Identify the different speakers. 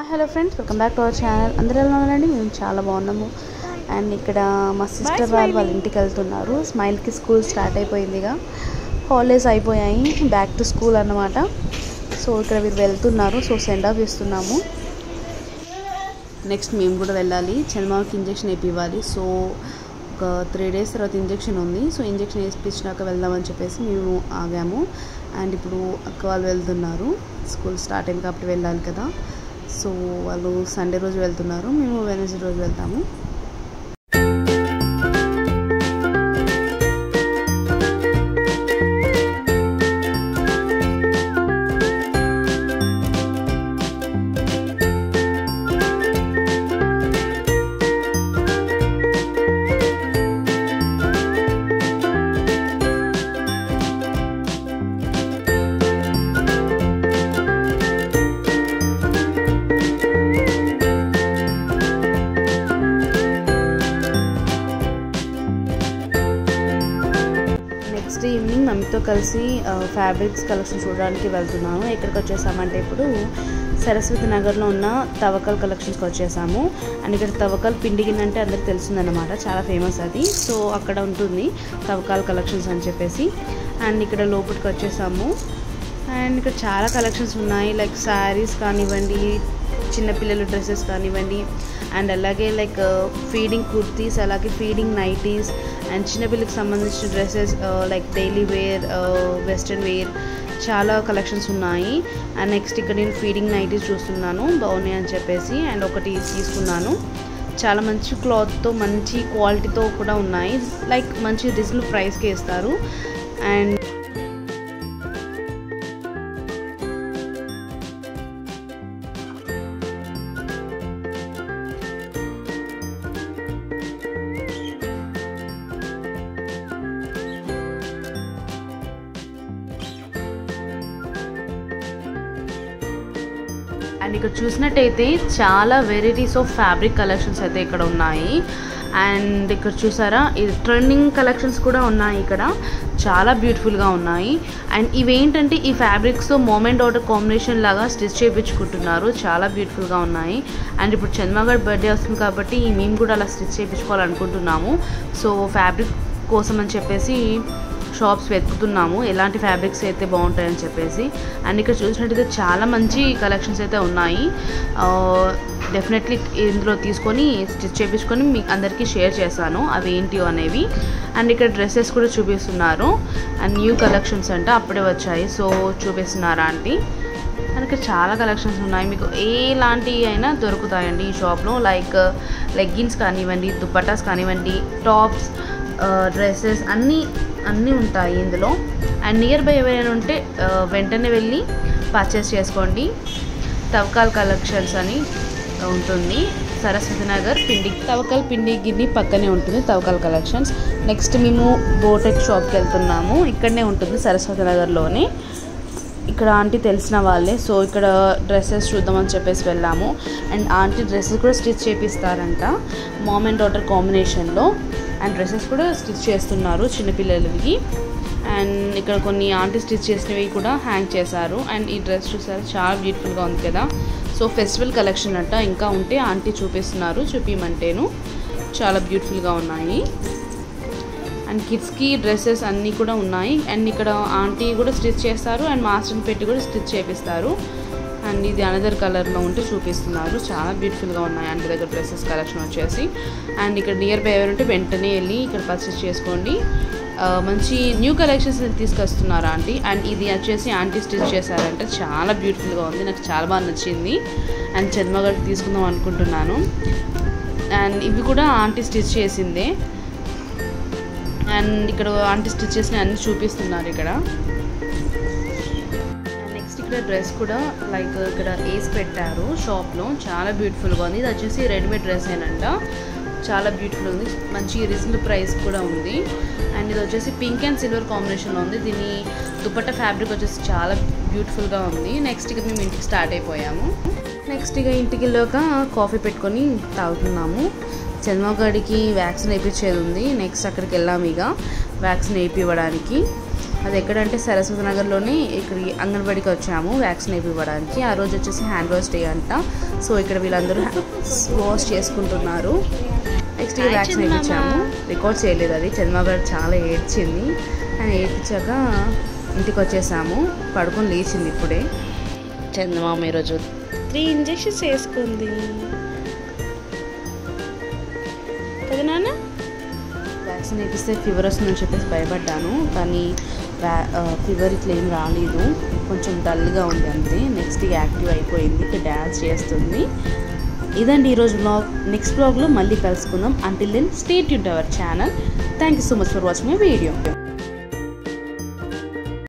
Speaker 1: hi hello friends welcome back to our channel అందరూ ఎలా ఉన్నారండి మేము చాలా బాగున్నాము అండ్ ఇక్కడ మా సిస్టర్ వాళ్ళు వాళ్ళ ఇంటికి వెళ్తున్నారు స్మైల్కి స్కూల్ స్టార్ట్ అయిపోయిందిగా హాలిడేస్ అయిపోయాయి బ్యాక్ టు స్కూల్ అన్నమాట సో ఇక్కడ వీరు వెళ్తున్నారు సో సెండ్ ఆఫ్ ఇస్తున్నాము నెక్స్ట్ మేము కూడా వెళ్ళాలి చంద్రమామకి ఇంజెక్షన్ వేపివ్వాలి సో ఒక త్రీ డేస్ తర్వాత ఇంజెక్షన్ ఉంది సో ఇంజెక్షన్ వేసిపించినాక వెళ్దామని చెప్పేసి మేము ఆగాము అండ్ ఇప్పుడు అక్క వాళ్ళు వెళ్తున్నారు స్కూల్ స్టార్ట్ అయింది కాబట్టి వెళ్ళాలి కదా సో వాళ్ళు సండే రోజు వెళ్తున్నారు మేము వెనస్డే రోజు వెళ్తాము నెక్స్ట్ ఈవినింగ్ మమ్మీతో కలిసి ఫ్యాబ్రిక్స్ కలెక్షన్ చూడడానికి వెళ్తున్నాను ఎక్కడికి వచ్చేసామంటే ఇప్పుడు సరస్వతి నగర్లో ఉన్న తవకల్ కలెక్షన్స్కి వచ్చేసాము అండ్ ఇక్కడ తవకల్ పిండి గిన్నె అంటే అందరికి తెలిసిందన్నమాట చాలా ఫేమస్ అది సో అక్కడ ఉంటుంది తవకాల్ కలెక్షన్స్ అని చెప్పేసి అండ్ ఇక్కడ లోపలికి వచ్చేసాము అండ్ ఇక్కడ చాలా కలెక్షన్స్ ఉన్నాయి లైక్ శారీస్ కానివ్వండి చిన్నపిల్లల డ్రెస్సెస్ కానివ్వండి అండ్ అలాగే లైక్ ఫీడింగ్ కుర్తీస్ అలాగే ఫీడింగ్ నైటీస్ అండ్ చిన్నపిల్లకి సంబంధించిన dresses like daily wear western wear చాలా కలెక్షన్స్ ఉన్నాయి అండ్ నెక్స్ట్ ఇక్కడ నేను ఫీడింగ్ నైటీస్ చూస్తున్నాను బాగున్నాయి అని చెప్పేసి అండ్ ఒకటి తీసుకున్నాను చాలా మంచి క్లాత్తో మంచి క్వాలిటీతో కూడా ఉన్నాయి లైక్ మంచి రీజనబుల్ ప్రైస్కి ఇస్తారు అండ్ అండ్ ఇక్కడ చూసినట్టయితే చాలా వెరైటీస్ ఆఫ్ ఫ్యాబ్రిక్ కలెక్షన్స్ అయితే ఇక్కడ ఉన్నాయి అండ్ ఇక్కడ చూసారా ఇది ట్రెండింగ్ కలెక్షన్స్ కూడా ఉన్నాయి ఇక్కడ చాలా బ్యూటిఫుల్గా ఉన్నాయి అండ్ ఇవేంటంటే ఈ ఫ్యాబ్రిక్స్తో మోమెంట్ ఆర్డర్ కాంబినేషన్ లాగా స్టిచ్ చేయించుకుంటున్నారు చాలా బ్యూటిఫుల్గా ఉన్నాయి అండ్ ఇప్పుడు చంద్రగాడ్ బర్త్డే వస్తుంది కాబట్టి మేము కూడా అలా స్టిచ్ చేయించుకోవాలనుకుంటున్నాము సో ఫ్యాబ్రిక్ కోసం అని చెప్పేసి షాప్స్ వెతుకుతున్నాము ఎలాంటి ఫ్యాబ్రిక్స్ అయితే బాగుంటాయని చెప్పేసి అండ్ ఇక్కడ చూసినట్టయితే చాలా మంచి కలెక్షన్స్ అయితే ఉన్నాయి డెఫినెట్లీ ఇందులో తీసుకొని స్టిచ్ చేయించుకొని మీకు అందరికీ షేర్ చేశాను అవి ఏంటి అనేవి అండ్ ఇక్కడ డ్రెస్సెస్ కూడా చూపిస్తున్నారు అండ్ న్యూ కలెక్షన్స్ అంట అప్పుడే వచ్చాయి సో చూపిస్తున్నారా ఆంటీ అండ్ ఇక్కడ చాలా కలెక్షన్స్ ఉన్నాయి మీకు ఎలాంటివి అయినా దొరుకుతాయండి ఈ షాప్లో లైక్ లెగ్గిన్స్ కానివ్వండి దుప్పటాస్ కానివ్వండి టాప్స్ డ్రెస్సెస్ అన్నీ అన్నీ ఉంటాయి ఇందులో అండ్ నియర్ బై ఎవరైనా ఉంటే వెంటనే వెళ్ళి పర్చేస్ చేసుకోండి తవకాల్ కలెక్షన్స్ అని ఉంటుంది సరస్వతి నగర్ పిండి తవకల్ పిండి గిన్నె పక్కనే ఉంటుంది తవకల్ కలెక్షన్స్ నెక్స్ట్ మేము బోటెక్ షాప్కి వెళ్తున్నాము ఇక్కడనే ఉంటుంది సరస్వతి నగర్లోనే ఇక్కడ ఆంటీ తెలిసిన వాళ్ళే సో ఇక్కడ డ్రెస్సెస్ చూద్దామని చెప్పేసి వెళ్ళాము అండ్ ఆంటీ డ్రెస్సెస్ కూడా స్టిచ్ చేపిస్తారంట మామ్ అండ్ డాటర్ కాంబినేషన్లో అండ్ డ్రెస్సెస్ కూడా స్టిచ్ చేస్తున్నారు చిన్నపిల్లలకి అండ్ ఇక్కడ కొన్ని ఆంటీ స్టిచ్ చేసినవి కూడా హ్యాంగ్ చేశారు అండ్ ఈ డ్రెస్ చూసారు చాలా బ్యూటిఫుల్గా ఉంది కదా సో ఫెస్టివల్ కలెక్షన్ అంట ఇంకా ఉంటే ఆంటీ చూపిస్తున్నారు చూపించమంటేను చాలా బ్యూటిఫుల్గా ఉన్నాయి అండ్ కిడ్స్కి డ్రెస్సెస్ అన్నీ కూడా ఉన్నాయి అండ్ ఇక్కడ ఆంటీ కూడా స్టిచ్ చేస్తారు అండ్ మాస్టర్ని పెట్టి కూడా స్టిచ్ చేపిస్తారు అండ్ ఇది అనదర్ కలర్లో ఉంటే చూపిస్తున్నారు చాలా బ్యూటిఫుల్గా ఉన్నాయి ఆంటీ దగ్గర డ్రెస్సెస్ కలెక్షన్ వచ్చేసి అండ్ ఇక్కడ నియర్ బై ఎవరంటే వెంటనే వెళ్ళి ఇక్కడ పర్చేస్ చేసుకోండి మంచి న్యూ కలెక్షన్స్ తీసుకొస్తున్నారు ఆంటీ అండ్ ఇది వచ్చేసి ఆంటీ స్టిచ్ చేశారంటే చాలా బ్యూటిఫుల్గా ఉంది నాకు చాలా బాగా నచ్చింది అండ్ చర్మగడ్డ తీసుకుందాం అనుకుంటున్నాను అండ్ ఇవి కూడా ఆంటీ స్టిచ్ చేసిందే అండ్ ఇక్కడ ఆంటీ స్టిచ్ చేసిన అన్ని చూపిస్తున్నారు ఇక్కడ నెక్స్ట్ ఇక్కడ డ్రెస్ కూడా లైక్ ఇక్కడ వేసి పెట్టారు షాప్లో చాలా బ్యూటిఫుల్గా ఉంది ఇది వచ్చేసి రెడీమేడ్ డ్రెస్ ఏనంట చాలా బ్యూటిఫుల్ ఉంది మంచి రీజనబుల్ ప్రైస్ కూడా ఉంది అండ్ ఇది వచ్చేసి పింక్ అండ్ సిల్వర్ కాంబినేషన్లో ఉంది దీని దుపట్టా ఫ్యాబ్రిక్ వచ్చేసి చాలా బ్యూటిఫుల్గా ఉంది నెక్స్ట్ ఇక మేము ఇంటికి స్టార్ట్ అయిపోయాము నెక్స్ట్ ఇక ఇంటికి వెళ్ళాక కాఫీ పెట్టుకొని తాగుతున్నాము చంద్రగాడికి వ్యాక్సిన్ వేయించేది ఉంది నెక్స్ట్ అక్కడికి వెళ్ళాము ఇక వ్యాక్సిన్ వేయివ్వడానికి అది ఎక్కడంటే సరస్వతి నగర్లోనే ఇక్కడికి అంగన్వాడికి వచ్చాము వ్యాక్సిన్ ఇవ్వడానికి ఆ రోజు వచ్చేసి హ్యాండ్ వాష్ డే అంట సో ఇక్కడ వీళ్ళందరూ వాష్ చేసుకుంటున్నారు నెక్స్ట్ ఇక వ్యాక్సిన్ వేయించాము రికార్డ్ చేయలేదు అది చంద్రబాబు గారు చాలా ఏడ్చింది అని ఏడ్చాక ఇంటికి వచ్చేసాము పడుకొని లేచింది ఇప్పుడే చందమామ ఈరోజు త్రీ ఇంజెక్షన్స్ వేసుకుంది కదా నాన్న వ్యాక్సిన్ వేపిస్తే ఫీవర్ వస్తుందని చెప్పేసి భయపడ్డాను కానీ ఫీవర్ ఇట్లా ఏం రాలేదు కొంచెం డల్గా ఉంది అంతే నెక్స్ట్ యాక్టివ్ అయిపోయింది ఇక డ్యాన్స్ చేస్తుంది ఇదండి ఈరోజు బ్లాగ్ నెక్స్ట్ బ్లాగ్లో మళ్ళీ కలుసుకుందాం అంటిల్ దెన్ స్టేట్ యూట్ our channel thank you so much for watching my video